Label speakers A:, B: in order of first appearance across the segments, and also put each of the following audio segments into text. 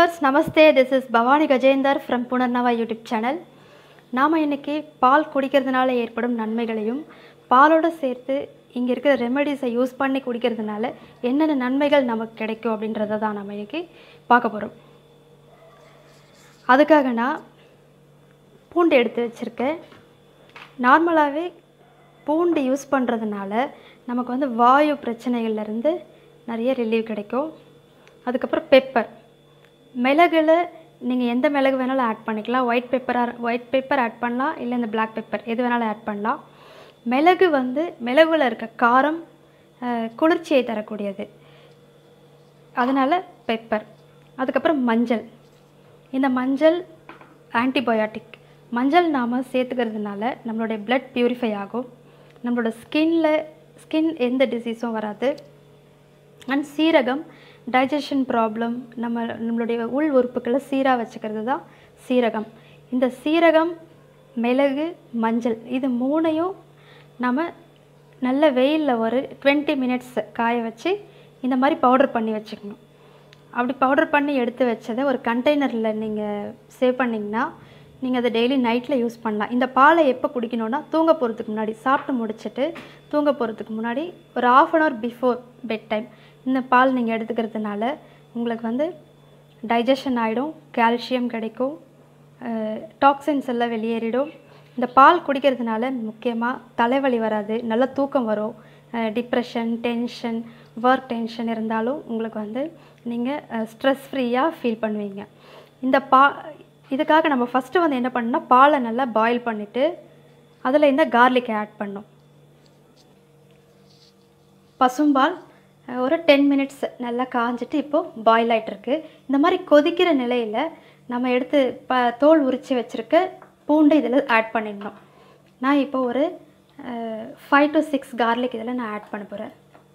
A: viewers namaste this is Bhavani Gajender from Punarnava YouTube channel நாம் இன்னைக்கு பால் குடிக்கிறதுனால ஏற்படும் நன்மைகளையும் பாலோடு சேர்த்து இங்கே இருக்கிற ரெமெடிஸை யூஸ் பண்ணி குடிக்கிறதுனால என்னென்ன நன்மைகள் நமக்கு கிடைக்கும் அப்படின்றத தான் நம்ம இன்னைக்கு பார்க்க போகிறோம் அதுக்காக நான் பூண்டு எடுத்து வச்சுருக்கேன் நார்மலாகவே பூண்டு யூஸ் பண்ணுறதுனால நமக்கு வந்து வாயு பிரச்சனைகள்லேருந்து நிறைய ரிலீவ் கிடைக்கும் அதுக்கப்புறம் பெப்பர் மிளகுல நீங்கள் எந்த மிளகு வேணாலும் ஆட் பண்ணிக்கலாம் ஒயிட் பெப்பராக ஒயிட் பெப்பர் ஆட் பண்ணலாம் இல்லை இந்த பிளாக் பெப்பர் எது வேணாலும் ஆட் பண்ணலாம் மிளகு வந்து மிளகுல இருக்க காரம் அஹ், குளிர்ச்சியை தரக்கூடியது அதனால் பெப்பர் அதுக்கப்புறம் மஞ்சள் இந்த மஞ்சள் ஆன்டிபயோட்டிக் மஞ்சள் நாம் சேர்த்துக்கிறதுனால நம்மளுடைய blood பியூரிஃபை ஆகும் நம்மளோட ஸ்கின்ல ஸ்கின் எந்த டிசீஸும் வராது அண்ட் சீரகம் டைஜஷன் ப்ராப்ளம் நம்ம நம்மளுடைய உள் உறுப்புகளை சீராக வச்சுக்கிறது தான் சீரகம் இந்த சீரகம் மிளகு மஞ்சள் இது மூணையும் நம்ம நல்ல வெயிலில் ஒரு டுவெண்ட்டி மினிட்ஸ் காய வச்சு இந்த மாதிரி பவுடர் பண்ணி வச்சுக்கணும் அப்படி பவுடர் பண்ணி எடுத்து வச்சதை ஒரு கண்டெய்னரில் நீங்கள் சேவ் பண்ணிங்கன்னா நீங்கள் அதை டெய்லி நைட்டில் யூஸ் பண்ணலாம் இந்த பாலை எப்போ குடிக்கணும்னா தூங்க போகிறதுக்கு முன்னாடி சாப்பிட்டு முடிச்சிட்டு தூங்க போகிறதுக்கு முன்னாடி ஒரு half an hour before bed time இந்த பால் நீங்கள் எடுத்துக்கிறதுனால உங்களுக்கு வந்து டைஜஷன் ஆகிடும் கால்சியம் கிடைக்கும் டாக்ஸின்ஸ் எல்லாம் வெளியேறிடும் இந்த பால் குடிக்கிறதுனால முக்கியமாக தலைவலி வராது நல்ல தூக்கம் வரும் டிப்ரெஷன் டென்ஷன் ஒர்க் டென்ஷன் இருந்தாலும் உங்களுக்கு வந்து நீங்கள் ஸ்ட்ரெஸ் ஃப்ரீயாக ஃபீல் பண்ணுவீங்க இந்த பா இதுக்காக நம்ம ஃபஸ்ட்டு வந்து என்ன பண்ணோம்னா பாலை நல்லா பாயில் பண்ணிவிட்டு அதில் இந்த கார்லிக்கை ஆட் பண்ணோம் பசும்பால் அஹ், ஒரு டென் மினிட்ஸ் நல்லா காஞ்சிட்டு இப்போது பாயில் ஆகிட்டுருக்கு இந்த மாதிரி கொதிக்கிற நிலையில் நம்ம எடுத்து ப தோல் உரித்து வச்சுருக்க பூண்டை இதில் ஆட் பண்ணிடணும் நான் இப்போ ஒரு ஃபைவ் டு சிக்ஸ் கார்லிக் இதில் நான் ஆட் பண்ண போகிறேன்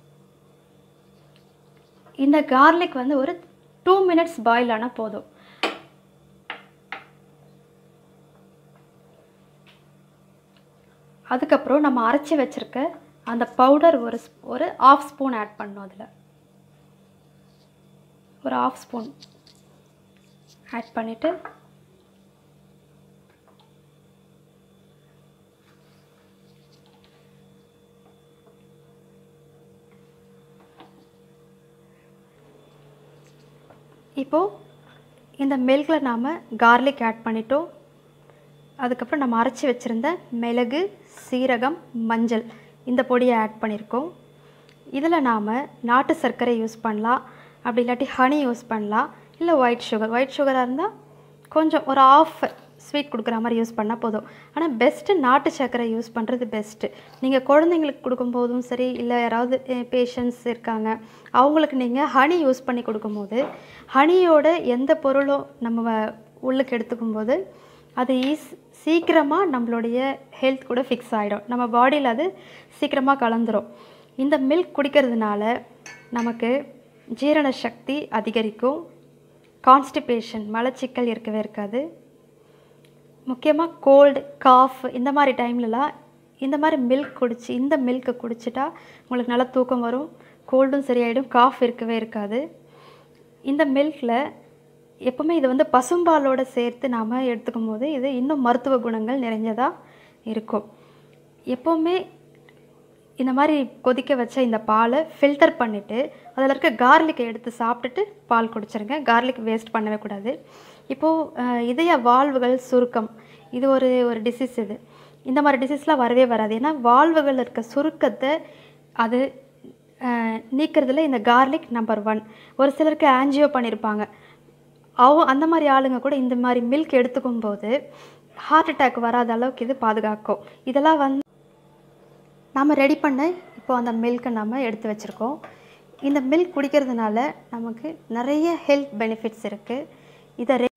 A: இந்த கார்லிக் வந்து ஒரு டூ மினிட்ஸ் பாயில் ஆனால் போதும் அதுக்கப்புறம் நம்ம அரைச்சி வச்சுருக்க அந்த பவுடர் ஒரு ஸ்ப்- ஒரு ஆஃப் ஸ்பூன் ஆட் பண்ணணும் அதில் ஒரு ஆஃப் ஸ்பூன் ஆட் பண்ணிவிட்டு இப்போது இந்த மில்கில் நாம் கார்லிக் ஆட் பண்ணிட்டோம் அதுக்கப்புறம் நம்ம அரைச்சி வச்சுருந்த மிளகு சீரகம் மஞ்சள் இந்த பொடியை ஆட் பண்ணியிருக்கோம் இதில் நாம் நாட்டு சர்க்கரை யூஸ் பண்ணலாம் அப்படி இல்லாட்டி ஹனி யூஸ் பண்ணலாம் இல்லை ஒயிட் சுகர் ஒயிட் சுகராக இருந்தால் கொஞ்சம் ஒரு ஆஃப் ஸ்வீட் கொடுக்குற மாதிரி யூஸ் பண்ணால் போதும் ஆனால் பெஸ்ட்டு நாட்டு சர்க்கரை யூஸ் பண்ணுறது பெஸ்ட்டு நீங்கள் குழந்தைங்களுக்கு கொடுக்கும்போதும் சரி இல்லை யாராவது பேஷண்ட்ஸ் இருக்காங்க அவங்களுக்கு நீங்கள் ஹனி யூஸ் பண்ணி கொடுக்கும்போது ஹனியோட எந்த பொருளும் நம்ம வ- உள்ளுக்கு எடுத்துக்கும்போது அது ஈஸ் சீக்கிரமாக நம்மளுடைய ஹெல்த் கூட ஃபிக்ஸ் ஆகிடும் நம்ம பாடியில் அது சீக்கிரமாக கலந்துரும் இந்த மில்க் குடிக்கிறதுனால நமக்கு ஜீரண சக்தி அதிகரிக்கும் கான்ஸ்டிபேஷன் மலச்சிக்கல் இருக்கவே இருக்காது முக்கியமாக கோல்டு காஃப் இந்த மாதிரி டைம்லலாம் இந்த மாதிரி மில்க் குடிச்சு இந்த மில்க்கை குடிச்சிட்டா உங்களுக்கு நல்லா தூக்கம் வரும் கோல்டும் சரியாயிடும் காஃப் இருக்கவே இருக்காது இந்த மில்கில் எப்பவுமே இது வந்து பசும்பாலோட சேர்த்து நாம் எடுத்துக்கும் போது இது இன்னும் மருத்துவ குணங்கள் நிறைஞ்சதாக இருக்கும் எப்போவுமே இந்த மாதிரி கொதிக்க வச்ச இந்த பாலை ஃபில்டர் பண்ணிவிட்டு அதில் இருக்க கார்லிக்கை எடுத்து சாப்பிட்டுட்டு பால் குடிச்சிருங்க கார்லிக் வேஸ்ட் பண்ணவே கூடாது இப்போது இதய வால்வுகள் சுருக்கம் இது ஒரு ஒரு டிசீஸ் இது இந்த மாதிரி டிசீஸ்லாம் வரவே வராது ஏன்னா வால்வுகள் இருக்க சுருக்கத்தை அது அஹ், நீக்கிறதுல இந்த கார்லிக் நம்பர் ஒன் ஒரு சிலருக்கு ஆன்ஜியோ பண்ணியிருப்பாங்க அவ அந்த மாதிரி ஆளுங்க கூட இந்த மாதிரி மில்க் எடுத்துக்கும் போது ஹார்ட் அட்டாக் வராத அளவுக்கு இது பாதுகாக்கும் இதெல்லாம் வந்து நாம் ரெடி பண்ண இப்போ அந்த மில்க்கை நம்ம எடுத்து வச்சுருக்கோம் இந்த மில்க் குடிக்கிறதுனால நமக்கு நிறைய ஹெல்த் பெனிஃபிட்ஸ் இருக்குது இதை